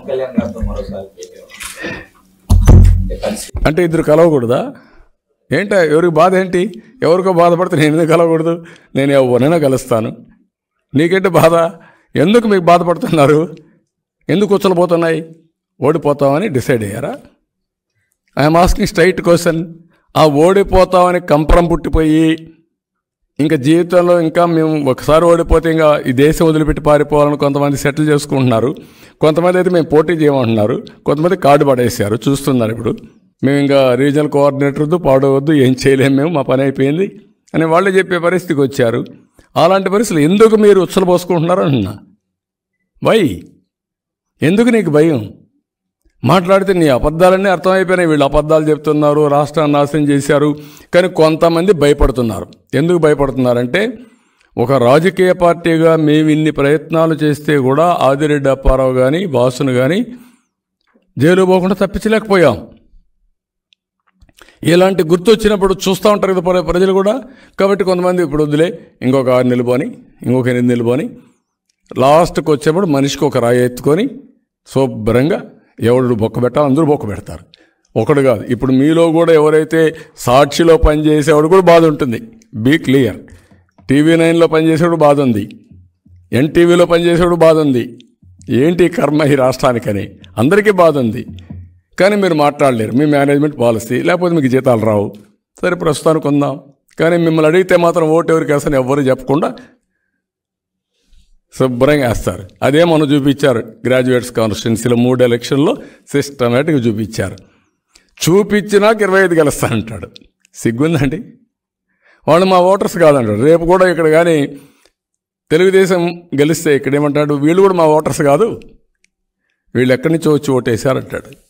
కళ్యాణ్ గారితో మరోసారి భేటీ అవ్వాలి. అంటే కలిసి అంటే ఇద్దరు కలవకూడదా ఏంటా ఎవరికి బాధ ఏంటి ఎవరికో బాధపడితే నేను ఎందుకు కలవకూడదు నేను ఎవరినైనా కలుస్తాను నీకేంటి బాధ ఎందుకు మీకు బాధపడుతున్నారు ఎందుకు కూర్చోపోతున్నాయి ఓడిపోతామని డిసైడ్ అయ్యారా ఐఎమ్ ఆస్కింగ్ స్ట్రైట్ క్వశ్చన్ ఆ ఓడిపోతామని కంపరం పుట్టిపోయి ఇంకా జీవితంలో ఇంకా మేము ఒకసారి ఓడిపోతే ఇంకా ఈ దేశం వదిలిపెట్టి పారిపోవాలని కొంతమంది సెటిల్ చేసుకుంటున్నారు కొంతమంది అయితే మేము పోటీ చేయమంటున్నారు కొంతమంది కార్డు పడేసారు చూస్తున్నారు ఇప్పుడు మేము ఇంకా రీజనల్ కోఆర్డినేటర్ వద్దు పాడవద్దు ఏం చేయలేము మేము మా పని అయిపోయింది అని వాళ్ళు చెప్పే పరిస్థితికి వచ్చారు అలాంటి పరిస్థితులు ఎందుకు మీరు ఉచ్చలు పోసుకుంటున్నారు అంటున్నా వై ఎందుకు నీకు భయం మాట్లాడితే నీ అబద్ధాలన్నీ అర్థమైపోయినాయి వీళ్ళు అబద్ధాలు చెప్తున్నారు రాష్ట్రాన్ని నాశనం చేశారు కానీ కొంతమంది భయపడుతున్నారు ఎందుకు భయపడుతున్నారంటే ఒక రాజకీయ పార్టీగా మేము ఇన్ని ప్రయత్నాలు చేస్తే కూడా ఆదిరెడ్డి అప్పారావు కానీ వాసును కానీ జైలు పోకుండా తప్పించలేకపోయాం ఇలాంటి గుర్తు వచ్చినప్పుడు చూస్తూ ఉంటారు కదా ప్ర- ప్రజలు కూడా కాబట్టి కొంతమంది ఇప్పుడు వద్దులే ఇంకొక ఆరు నిలుబోని ఇంకొక ఎనిమిది నిలుబోని లాస్ట్కి వచ్చేప్పుడు మనిషికి ఒక రాయి ఎత్తుకొని శుభ్రంగా ఎవడు బొక్క పెట్టాలి అందరూ బొక్క పెడతారు ఒకడు కాదు ఇప్పుడు మీలో కూడా ఎవరైతే సాక్షిలో పనిచేసేవాడు కూడా బాధ ఉంటుంది బీ క్లియర్ టీవీ నైన్లో పనిచేసేవాడు బాధ ఉంది ఎన్టీవీలో పనిచేసేవాడు బాధ ఉంది ఏంటి ఈ కర్మ ఈ రాష్ట్రానికని అందరికీ బాధ ఉంది కానీ మీరు మాట్లాడలేరు మీ మేనేజ్మెంట్ పాలసీ లేకపోతే మీకు జీతాలు రావు సరే ప్రస్తుతానికి ఉందాం కానీ మిమ్మల్ని అడిగితే మాత్రం ఓటు ఎవరికి వేస్తాను ఎవ్వరు చెప్పకుండా శుభ్రంగా వేస్తారు అదే మనం చూపించారు గ్రాడ్యుయేట్స్ కాన్స్టిట్యున్సీలో మూడు ఎలక్షన్లో సిస్టమేటిక్గా చూపించారు చూపించినాక ఇరవై ఐదు గెలుస్తానంటాడు సిగ్గుందండి వాళ్ళు మా ఓటర్స్ కాదంటాడు రేపు కూడా ఇక్కడ కానీ తెలుగుదేశం గెలిస్తే ఇక్కడ ఏమంటాడు వీళ్ళు కూడా మా ఓటర్స్ కాదు వీళ్ళు ఎక్కడి నుంచో వచ్చి ఓటేశారంటాడు